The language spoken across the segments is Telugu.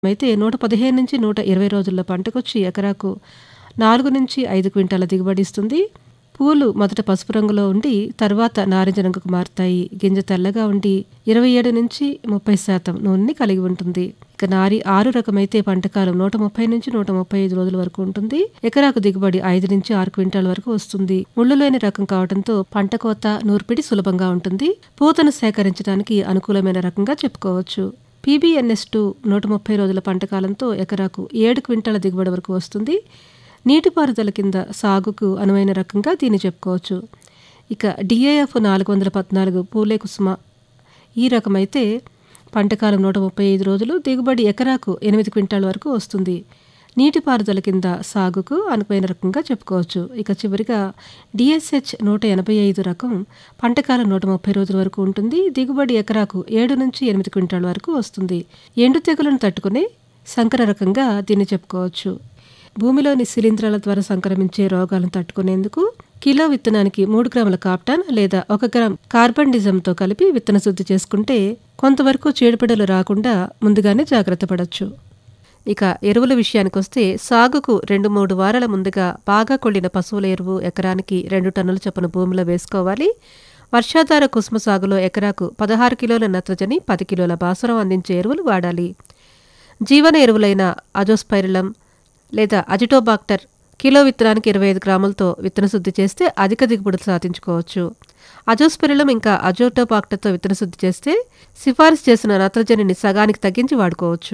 అయితే నూట పదిహేను నుంచి నూట ఇరవై రోజుల్లో పంటకొచ్చి ఎకరాకు నాలుగు నుంచి ఐదు క్వింటాల దిగుబడి ఇస్తుంది పూలు మొదట పసుపు రంగులో ఉండి తర్వాత నారింజ రంగుకు మారుతాయి గింజ తెల్లగా ఉండి ఇరవై ఏడు నుంచి ముప్పై శాతం నూనెని కలిగి ఉంటుంది ఇక నారి ఆరు రకమైతే పంటకాలం నూట ముప్పై నుంచి నూట ముప్పై ఐదు రోజుల వరకు ఉంటుంది ఎకరాకు దిగుబడి ఐదు నుంచి ఆరు క్వింటాల వరకు వస్తుంది ముళ్ళు లేని రకం కావడంతో పంట కోత నూర్పిడి సులభంగా ఉంటుంది పూతను సేకరించడానికి అనుకూలమైన రకంగా చెప్పుకోవచ్చు పీబీఎన్ఎస్ టూ నూట ముప్పై రోజుల పంటకాలంతో ఎకరాకు ఏడు క్వింటాల దిగుబడి వరకు వస్తుంది నీటిపారుదల కింద సాగుకు అనువైన రకంగా దీన్ని చెప్పుకోవచ్చు ఇక డిఏఎఫ్ నాలుగు వందల పద్నాలుగు పూలే కుసుమ ఈ రకమైతే పంటకాలం నూట ముప్పై ఐదు రోజులు దిగుబడి ఎకరాకు ఎనిమిది క్వింటాల వరకు వస్తుంది నీటిపారుదల కింద సాగుకు అనుకైన రకంగా చెప్పుకోవచ్చు ఇక చివరిగా డిఎస్హెచ్ నూట ఎనభై ఐదు రకం పంటకాలం నూట ముప్పై రోజుల వరకు ఉంటుంది దిగుబడి ఎకరాకు ఏడు నుంచి ఎనిమిది క్వింటాల వరకు వస్తుంది ఎండు తెగులను తట్టుకునే సంకర రకంగా దీన్ని చెప్పుకోవచ్చు భూమిలోని శిలీంధ్రాల ద్వారా సంక్రమించే రోగాలను తట్టుకునేందుకు కిలో విత్తనానికి మూడు గ్రాముల కాప్టాన్ లేదా ఒక గ్రామ్ కార్బన్ డిజంతో కలిపి విత్తన శుద్ధి చేసుకుంటే కొంతవరకు చీడపిడలు రాకుండా ముందుగానే జాగ్రత్త పడవచ్చు ఇక ఎరువుల విషయానికి వస్తే సాగుకు రెండు మూడు వారాల ముందుగా బాగా కొళ్ళిన పశువుల ఎరువు ఎకరానికి రెండు టన్నుల చొప్పున భూమిలో వేసుకోవాలి వర్షాధార కుసుమ సాగులో ఎకరాకు పదహారు కిలోల నత్రజని పది కిలోల బాసురం అందించే ఎరువులు వాడాలి జీవన ఎరువులైన అజోస్పైరిలం లేదా అజిటోబాక్టర్ కిలో విత్తనానికి ఇరవై ఐదు గ్రాములతో విత్తన శుద్ధి చేస్తే అధిక దిగుబడులు సాధించుకోవచ్చు అజోస్పెరిలం ఇంకా అజోటోబాక్టర్తో విత్తన శుద్ధి చేస్తే సిఫారసు చేసిన నత్రజనిని సగానికి తగ్గించి వాడుకోవచ్చు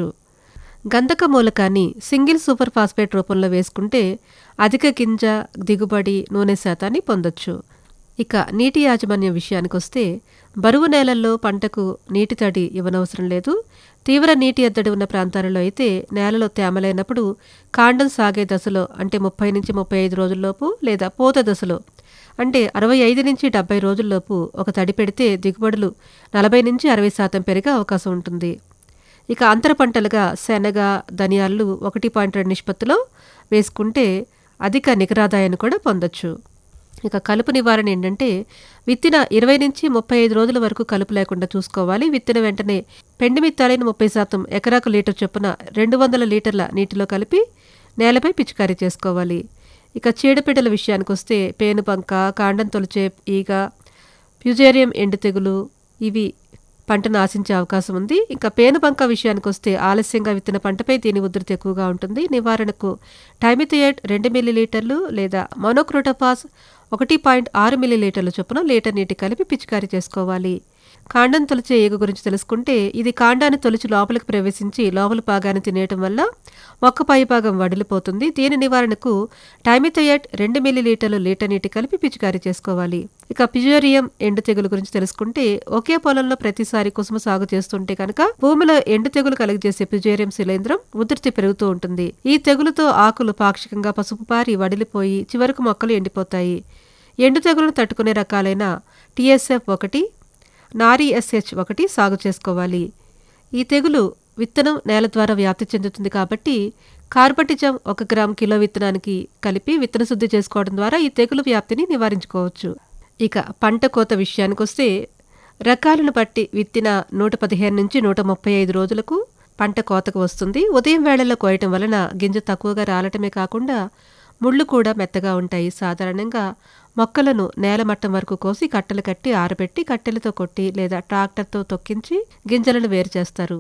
గంధక మూలకాన్ని సింగిల్ సూపర్ ఫాస్ఫేట్ రూపంలో వేసుకుంటే అధిక గింజ దిగుబడి నూనె శాతాన్ని పొందొచ్చు ఇక నీటి యాజమాన్యం విషయానికి వస్తే బరువు నేలల్లో పంటకు నీటి తడి ఇవ్వనవసరం లేదు తీవ్ర నీటి ఎద్దడి ఉన్న ప్రాంతాలలో అయితే నేలలో తేమ లేనప్పుడు కాండం సాగే దశలో అంటే ముప్పై నుంచి ముప్పై ఐదు రోజుల్లోపు లేదా పూత దశలో అంటే అరవై ఐదు నుంచి డెబ్బై రోజుల్లోపు ఒక తడి పెడితే దిగుబడులు నలభై నుంచి అరవై శాతం పెరిగే అవకాశం ఉంటుంది ఇక అంతర పంటలుగా శనగ ధనియాలు ఒకటి పాయింట్ రెండు నిష్పత్తిలో వేసుకుంటే అధిక నికరాదాయాన్ని కూడా పొందొచ్చు ఇక కలుపు నివారణ ఏంటంటే విత్తిన ఇరవై నుంచి ముప్పై ఐదు రోజుల వరకు కలుపు లేకుండా చూసుకోవాలి విత్తిన వెంటనే పెండి మిత్తాలైన ముప్పై శాతం ఎకరాకు లీటర్ చొప్పున రెండు వందల లీటర్ల నీటిలో కలిపి నేలపై పిచికారీ చేసుకోవాలి ఇక చీడపీడల విషయానికి వస్తే పేనుబంక కాండం తొలిచే ఈగ ప్యుజేరియం ఎండు తెగులు ఇవి పంటను ఆశించే అవకాశం ఉంది ఇంకా పేనుబంక విషయానికి వస్తే ఆలస్యంగా విత్తిన పంటపై దీని ఉధృతి ఎక్కువగా ఉంటుంది నివారణకు టైమిథియేట్ రెండు మిల్లీలీటర్లు లేదా మోనోక్రోటోఫాస్ ఒకటి పాయింట్ ఆరు మిల్లీలీటర్ల చొప్పున లీటర్ నీటి కలిపి పిచికారీ చేసుకోవాలి కాండం తొలిచే ఈగ గురించి తెలుసుకుంటే ఇది కాండాన్ని తొలిచి లోపలికి ప్రవేశించి లోపల భాగాన్ని తినేయటం వల్ల మొక్క పై భాగం వడిలిపోతుంది దీని నివారణకు టైమిథయట్ రెండు మిల్లీలీటర్లు లీటర్ నీటి కలిపి పిచికారీ చేసుకోవాలి ఇక పిజోరియం ఎండు తెగులు గురించి తెలుసుకుంటే ఒకే పొలంలో ప్రతిసారి కుసుమ సాగు చేస్తుంటే కనుక భూమిలో ఎండు తెగులు కలిగజేసే పిజోరియం శిలేంద్రం ఉధృతి పెరుగుతూ ఉంటుంది ఈ తెగులుతో ఆకులు పాక్షికంగా పసుపు పారి వడిలిపోయి చివరకు మొక్కలు ఎండిపోతాయి ఎండు తెగులను తట్టుకునే రకాలైన టీఎస్ఎఫ్ ఒకటి నారీ ఎస్హెచ్ ఒకటి సాగు చేసుకోవాలి ఈ తెగులు విత్తనం నేల ద్వారా వ్యాప్తి చెందుతుంది కాబట్టి కార్బటిజం ఒక గ్రామ్ కిలో విత్తనానికి కలిపి విత్తన శుద్ధి చేసుకోవడం ద్వారా ఈ తెగులు వ్యాప్తిని నివారించుకోవచ్చు ఇక పంట కోత విషయానికి వస్తే రకాలను బట్టి విత్తిన నూట పదిహేను నుంచి నూట ముప్పై ఐదు రోజులకు పంట కోతకు వస్తుంది ఉదయం వేళల్లో కోయటం వలన గింజ తక్కువగా రాలటమే కాకుండా ముళ్ళు కూడా మెత్తగా ఉంటాయి సాధారణంగా మొక్కలను నేలమట్టం వరకు కోసి కట్టెలు కట్టి ఆరబెట్టి కట్టెలతో కొట్టి లేదా ట్రాక్టర్తో తొక్కించి గింజలను వేరు చేస్తారు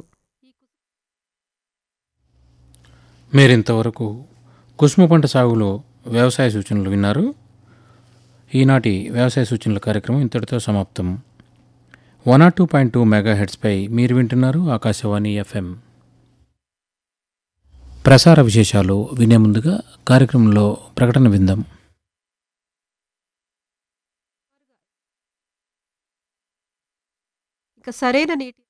మీరింతవరకు కుసుమ పంట సాగులో వ్యవసాయ సూచనలు విన్నారు ఈనాటి వ్యవసాయ సూచనల కార్యక్రమం ఇంతటితో సమాప్తం one or two point two mega హెడ్స్పై మీరు వింటున్నారు ఆకాశవాణి ఎఫ్ఎం ప్రసార విశేషాలు వినే ముందుగా కార్యక్రమంలో ప్రకటన విందాం ఇక సరైన నీటి